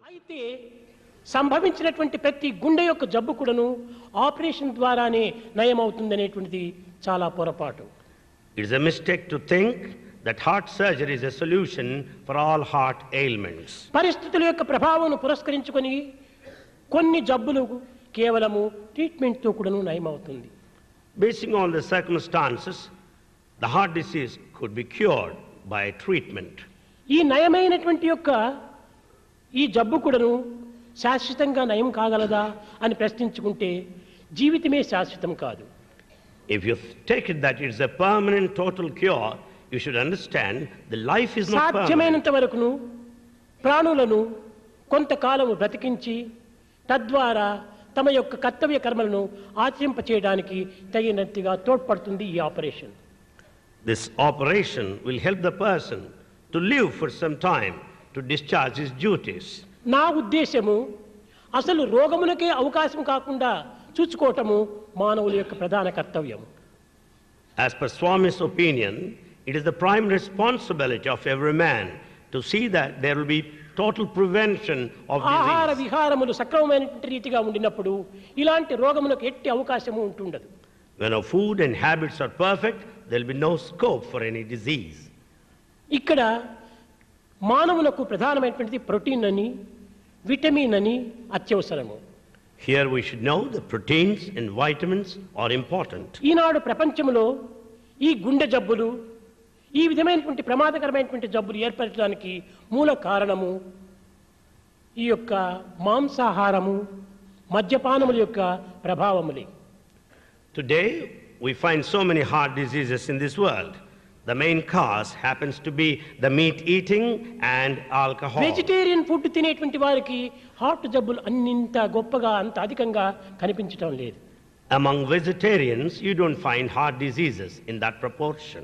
అయితే సంభవించినటువంటి ప్రతి గుండె యొక్క జబ్బు కూడాను ఆపరేషన్ ద్వారానే నయమవుతుందనేటువంటిది చాలా పొరపాటు It is a mistake to think that heart surgery is a solution for all heart ailments. పరిస్థితుల యొక్క ప్రభావం పురస్కరించుకొని కొన్ని జబ్బులు కేవలము ట్రీట్మెంట్తో కూడాను నయమవుతుంది Basing on the circumstances, the heart disease could be cured by treatment. ఈ నయమైనటువంటి యొక్క ఈ జబ్బు కూడాను శాశ్వతంగా నయం కాగలదా అని ప్రశ్నించుకుంటే జీవితమే శాశ్వతం కాదు If you take it that it's a permanent total cure, you should understand the life is not permanent. సాధ్యమైనంత వరకును ప్రాణులను కొంతకాలము బ్రతికించి తద్వారా తమ యొక్క కర్తవ్య కర్మలను ఆచరింపచేయడానికి తగినట్టుగా తోడ్పడుతుంది ఈ operation This operation will help the person to live for some time to discharge his duties. నా ఉద్దేశము అసలు రోగములకే అవకాశం కాకుండా చూసుకోవటము మానవుల యొక్క ప్రధాన కర్తవ్యం As per Swami's opinion, it is the prime responsibility of every man to see that there will be total prevention of ఆహార disease. విహారములు సక్రమమైనటువంటి రీతిగా ఉండినప్పుడు ఇలాంటి రోగములకు ఎట్టి అవకాశము ఉంటుండదు When our food and habits are perfect, there will be no scope for any disease. ఇక్కడ మానవులకు ప్రధానమైనటువంటిది protein అని vitamin అని అత్యవసరము Here we should know the proteins and vitamins are important. ఈనాడు ప్రపంచంలో ఈ గుండె జబ్బులు ఈ విధమైనటువంటి ప్రమాదకరమైనటువంటి జబ్బులు ఏర్పడటానికి మూల కారణము ఈ యొక్క మాంసాహారము మద్యపానముల యొక్క ప్రభావములే Today, we find so many heart diseases in this world. The main cause happens to be the meat eating and alcohol. Vegetarian food తినేటువంటి వారికి హార్ట్ జబ్బులు అన్నింత గొప్పగా అంత అధికంగా కనిపించటం లేదు Among vegetarians, you don't find heart diseases in that proportion.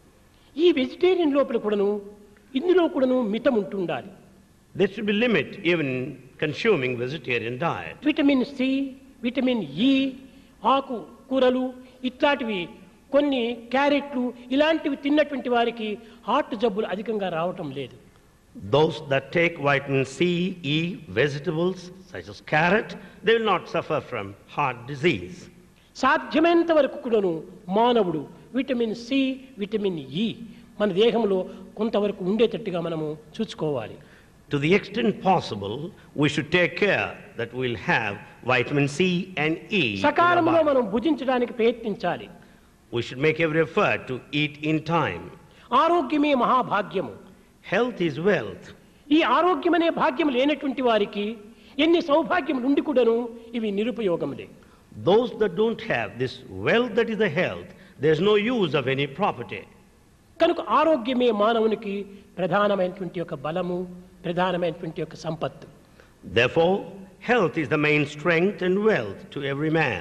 ఈ vegetarian లోపల కూడాను ఇందులో కూడాను మితం ఉంటుండాలి There should be limit even in consuming vegetarian diet. Vitamin C vitamin E ఆకు కూరలు ఇట్లాంటివి కొన్ని క్యారెట్లు ఇలాంటివి తిన్నటువంటి వారికి హార్ట్ జబ్బులు అధికంగా రావటం లేదు Those that take vitamin C, E, vegetables such as carrot, they will not suffer from heart disease. సాధ్యమైనంత వరకు కూడాను మానవుడు విటమిన్ సి విటమిన్ ఇ మన దేహంలో కొంతవరకు ఉండేటట్టుగా మనము చూసుకోవాలి To the extent possible, we should take care that we'll have vitamin C and E. in our సకాలంలో body. మనం భుజించడానికి ప్రయత్నించాలి We should make every effort to eat in time. ఆరోగ్యమే మహాభాగ్యము Health is wealth. ఈ ఆరోగ్యం అనే భాగ్యం లేనటువంటి వారికి ఎన్ని సౌభాగ్యములు ఉండి కూడాను ఇవి నిరుపయోగములే Those that don't have this wealth that is the health, there's no use of any property. కనుక ఆరోగ్యమే మానవునికి ప్రధానమైనటువంటి యొక్క బలము ప్రధానమైనటువంటి యొక్క సంపత్తు Therefore, health is the main strength and wealth to every man.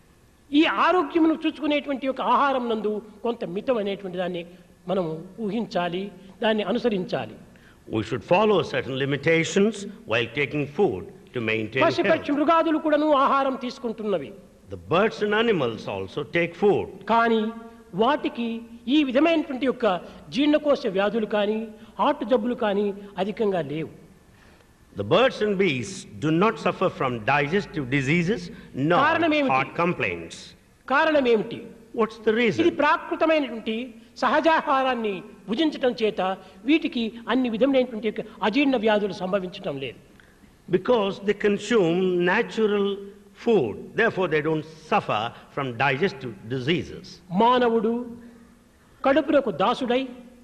ఈ ఆరోగ్యమును చూసుకునేటువంటి యొక్క ఆహారం నందు కొంత మితం అనేటువంటి దాన్ని మనం ఊహించాలి దాన్ని అనుసరించాలి We should follow certain limitations while taking food to maintain పశుపక్షి health. మృగాదులు కూడాను ఆహారం తీసుకుంటున్నవి The birds and animals also take food. కానీ వాటికి ఈ విధమైనటువంటి యొక్క జీర్ణకోశ వ్యాధులు కానీ హార్ట్ జబ్బులు కానీ అధికంగా లేవు The birds and beasts do not suffer from digestive diseases nor కారణమేమిటి? heart complaints. కారణం ఏమిటి What's the ఇది reason? ప్రాకృతమైనటువంటి సహజాహారాన్ని భుజించటం చేత వీటికి అన్ని విధమైనటువంటి యొక్క అజీర్ణ వ్యాధులు సంభవించటం లేదు Because they consume natural food, therefore they don't suffer from digestive diseases. మానవుడు కడుపునకు దాసుడై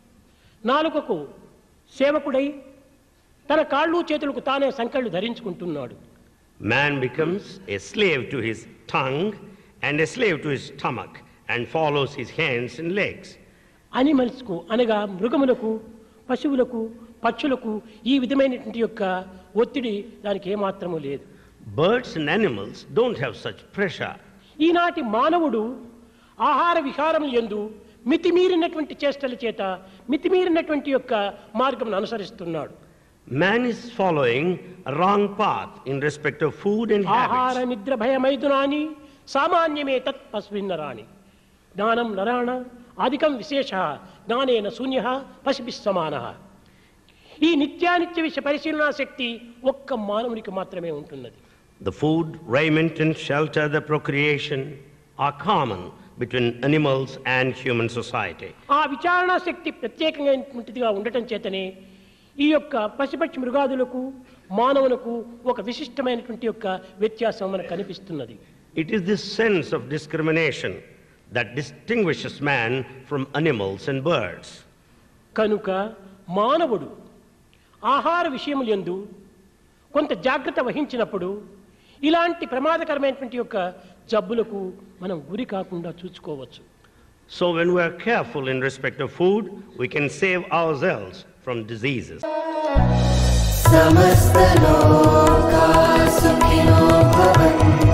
నాలుకకు సేవకుడై తన కాళ్ళు చేతులకు తానే సంకళ్ళు ధరించుకుంటున్నాడు Man becomes a slave to his tongue and a slave to his stomach and follows his hands and legs. అనిమల్స్కు అనగా మృగములకు పశువులకు పక్షులకు ఈ విధమైనటువంటి యొక్క ఒత్తిడి దానికి ఏమాత్రము లేదు Birds and animals don't have such pressure. ఈనాటి మానవుడు ఆహార విహారం ఎందు మితిమీరినటువంటి చేష్టల చేత మితిమీరినటువంటి యొక్క మార్గం అనుసరిస్తున్నాడు Man is following a wrong path in respect of food and ఆహార habits. నిద్ర భయమైదునాని సామాన్యమే తత్ పశువిన్నరాని జ్ఞానం నరాణ అధికం విశేష జ్ఞానేన శూన్య పశుభిः సమాన ఈ నిత్యానిత్య విషయ పరిశీలనా శక్తి ఒక్క మానవునికి మాత్రమే ఉంటున్నది The food, raiment, and shelter, the procreation are common between animals and human society. ఆ విచారణా శక్తి ప్రత్యేకమైనటువంటిదిగా ఉండటం చేతనే ఈ యొక్క పశుపక్షి మృగాదులకు మానవులకు ఒక విశిష్టమైనటువంటి యొక్క వ్యత్యాసం మనకు కనిపిస్తున్నది It is this sense of discrimination that distinguishes man from animals and birds. కనుక మానవుడు ఆహార విషయములందు కొంత జాగ్రత్త వహించినప్పుడు ఇలాంటి ప్రమాదకరమైనటువంటి యొక్క జబ్బులకు మనం గురి కాకుండా చూసుకోవచ్చు So, when we are careful in respect of food, we can save ourselves from diseases. समस्तलोका सुखिनो भवन्तु